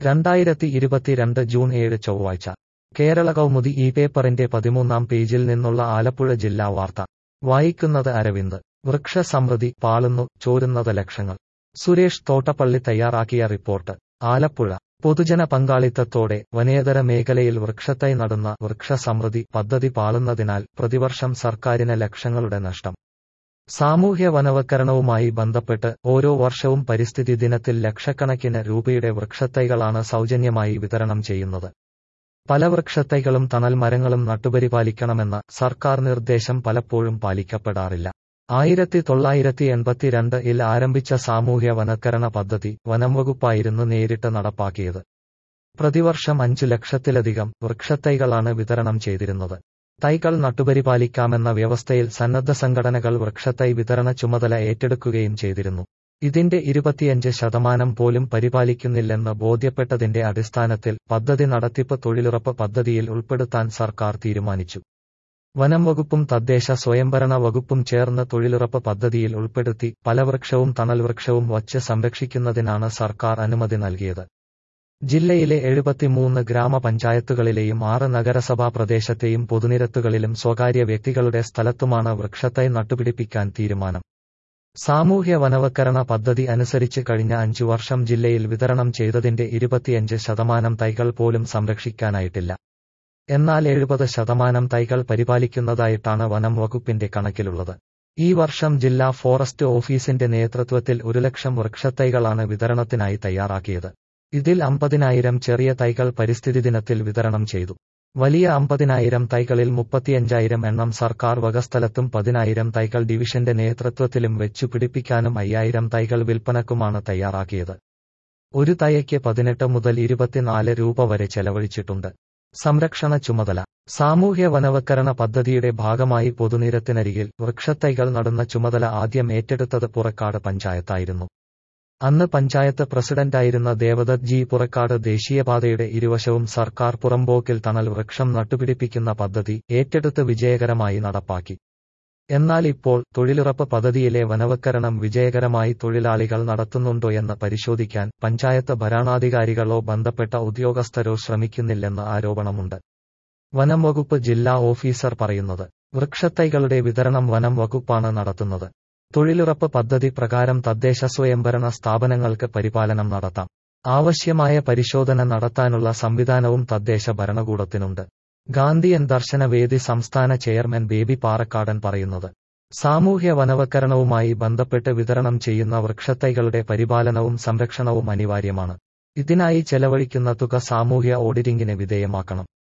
രണ്ടായിരത്തി ഇരുപത്തിരണ്ട് ജൂൺ ഏഴ് ചൊവ്വാഴ്ച കേരള കൗമുദി ഈ പേപ്പറിന്റെ പതിമൂന്നാം പേജിൽ നിന്നുള്ള ആലപ്പുഴ ജില്ലാ വാർത്ത വായിക്കുന്നത് അരവിന്ദ് വൃക്ഷസമൃദ്ധി പാളുന്നു ചോരുന്നത് ലക്ഷങ്ങൾ സുരേഷ് തോട്ടപ്പള്ളി തയ്യാറാക്കിയ റിപ്പോർട്ട് ആലപ്പുഴ പൊതുജന പങ്കാളിത്തത്തോടെ വനേതര മേഖലയിൽ വൃക്ഷത്തൈ നടുന്ന വൃക്ഷസമൃദ്ധി പദ്ധതി പാളുന്നതിനാൽ പ്രതിവർഷം സർക്കാരിന് ലക്ഷങ്ങളുടെ നഷ്ടം സാമൂഹ്യ വനവൽക്കരണവുമായി ബന്ധപ്പെട്ട് ഓരോ വർഷവും പരിസ്ഥിതി ദിനത്തിൽ ലക്ഷക്കണക്കിന് രൂപയുടെ വൃക്ഷത്തൈകളാണ് സൗജന്യമായി വിതരണം ചെയ്യുന്നത് പല വൃക്ഷത്തൈകളും തണൽ മരങ്ങളും നട്ടുപരിപാലിക്കണമെന്ന സർക്കാർ നിർദ്ദേശം പലപ്പോഴും പാലിക്കപ്പെടാറില്ല ആയിരത്തി തൊള്ളായിരത്തി എൺപത്തിരണ്ട് ഇൽ ആരംഭിച്ച സാമൂഹ്യ വനക്കരണ പദ്ധതി വനം വകുപ്പായിരുന്നു നേരിട്ട് നടപ്പാക്കിയത് പ്രതിവർഷം അഞ്ചു ലക്ഷത്തിലധികം വൃക്ഷത്തൈകളാണ് വിതരണം ചെയ്തിരുന്നത് തൈകൾ നട്ടുപരിപാലിക്കാമെന്ന വ്യവസ്ഥയിൽ സന്നദ്ധ സംഘടനകൾ വൃക്ഷത്തൈ വിതരണ ചുമതല ഏറ്റെടുക്കുകയും ചെയ്തിരുന്നു ഇതിന്റെ ഇരുപത്തിയഞ്ച് ശതമാനം പോലും പരിപാലിക്കുന്നില്ലെന്ന് ബോധ്യപ്പെട്ടതിന്റെ അടിസ്ഥാനത്തിൽ പദ്ധതി നടത്തിപ്പ് തൊഴിലുറപ്പ് പദ്ധതിയിൽ ഉൾപ്പെടുത്താൻ സർക്കാർ തീരുമാനിച്ചു വനം വകുപ്പും തദ്ദേശ സ്വയംഭരണ വകുപ്പും ചേർന്ന് തൊഴിലുറപ്പ് പദ്ധതിയിൽ ഉൾപ്പെടുത്തി പല വൃക്ഷവും തണൽ വൃക്ഷവും വച്ച് സംരക്ഷിക്കുന്നതിനാണ് സർക്കാർ അനുമതി നൽകിയത് ജില്ലയിലെ എഴുപത്തിമൂന്ന് ഗ്രാമപഞ്ചായത്തുകളിലെയും ആറ് നഗരസഭാ പ്രദേശത്തെയും പൊതുനിരത്തുകളിലും സ്വകാര്യ വ്യക്തികളുടെ സ്ഥലത്തുമാണ് വൃക്ഷത്തൈ നട്ടുപിടിപ്പിക്കാൻ തീരുമാനം സാമൂഹ്യ വനവൽക്കരണ പദ്ധതി അനുസരിച്ച് കഴിഞ്ഞ അഞ്ചു വർഷം ജില്ലയിൽ വിതരണം ചെയ്തതിന്റെ ഇരുപത്തിയഞ്ച് ശതമാനം തൈകൾ പോലും സംരക്ഷിക്കാനായിട്ടില്ല എന്നാൽ എഴുപത് ശതമാനം തൈകൾ പരിപാലിക്കുന്നതായിട്ടാണ് വനം വകുപ്പിന്റെ കണക്കിലുള്ളത് ഈ വർഷം ജില്ലാ ഫോറസ്റ്റ് ഓഫീസിന്റെ നേതൃത്വത്തിൽ ഒരു ലക്ഷം വൃക്ഷത്തൈകളാണ് വിതരണത്തിനായി തയ്യാറാക്കിയത് ഇതിൽ അമ്പതിനായിരം ചെറിയ തൈകൾ പരിസ്ഥിതി ദിനത്തിൽ വിതരണം ചെയ്തു വലിയ അമ്പതിനായിരം തൈകളിൽ മുപ്പത്തിയഞ്ചായിരം എണ്ണം സർക്കാർ വകസ്ഥലത്തും പതിനായിരം തൈകൾ ഡിവിഷന്റെ നേതൃത്വത്തിലും വെച്ചു പിടിപ്പിക്കാനും അയ്യായിരം തൈകൾ വിൽപ്പനക്കുമാണ് തയ്യാറാക്കിയത് ഒരു തൈയ്ക്ക് പതിനെട്ട് മുതൽ ഇരുപത്തിനാല് രൂപ വരെ ചെലവഴിച്ചിട്ടുണ്ട് സംരക്ഷണ ചുമതല സാമൂഹ്യ വനവൽക്കരണ പദ്ധതിയുടെ ഭാഗമായി പൊതുനിരത്തിനരികിൽ വൃക്ഷത്തൈകൾ നടുന്ന ചുമതല ആദ്യം ഏറ്റെടുത്തത് പുറക്കാട് പഞ്ചായത്തായിരുന്നു അന്ന് പഞ്ചായത്ത് പ്രസിഡന്റായിരുന്ന ദേവദത്ത് ജി പുറക്കാട് ദേശീയപാതയുടെ ഇരുവശവും സർക്കാർ പുറമ്പോക്കിൽ തണൽ വൃക്ഷം നട്ടുപിടിപ്പിക്കുന്ന പദ്ധതി ഏറ്റെടുത്ത് വിജയകരമായി നടപ്പാക്കി എന്നാൽ ഇപ്പോൾ തൊഴിലുറപ്പ് പദ്ധതിയിലെ വനവൽക്കരണം വിജയകരമായി തൊഴിലാളികൾ നടത്തുന്നുണ്ടോയെന്ന് പരിശോധിക്കാൻ പഞ്ചായത്ത് ഭരണാധികാരികളോ ബന്ധപ്പെട്ട ഉദ്യോഗസ്ഥരോ ശ്രമിക്കുന്നില്ലെന്ന് ആരോപണമുണ്ട് വനം വകുപ്പ് ജില്ലാ ഓഫീസർ പറയുന്നത് വൃക്ഷത്തൈകളുടെ വിതരണം വനം വകുപ്പാണ് നടത്തുന്നത് തൊഴിലുറപ്പ് പദ്ധതി പ്രകാരം തദ്ദേശ സ്വയംഭരണ സ്ഥാപനങ്ങൾക്ക് പരിപാലനം നടത്താം ആവശ്യമായ പരിശോധന നടത്താനുള്ള സംവിധാനവും തദ്ദേശ ഭരണകൂടത്തിനുണ്ട് ഗാന്ധിയൻ ദർശനവേദി സംസ്ഥാന ചെയർമാൻ ബേബി പാറക്കാടൻ പറയുന്നത് സാമൂഹ്യ വനവൽക്കരണവുമായി ബന്ധപ്പെട്ട് വിതരണം ചെയ്യുന്ന വൃക്ഷത്തൈകളുടെ പരിപാലനവും സംരക്ഷണവും അനിവാര്യമാണ് ഇതിനായി ചെലവഴിക്കുന്ന തുക സാമൂഹ്യ ഓഡിറ്റിംഗിന് വിധേയമാക്കണം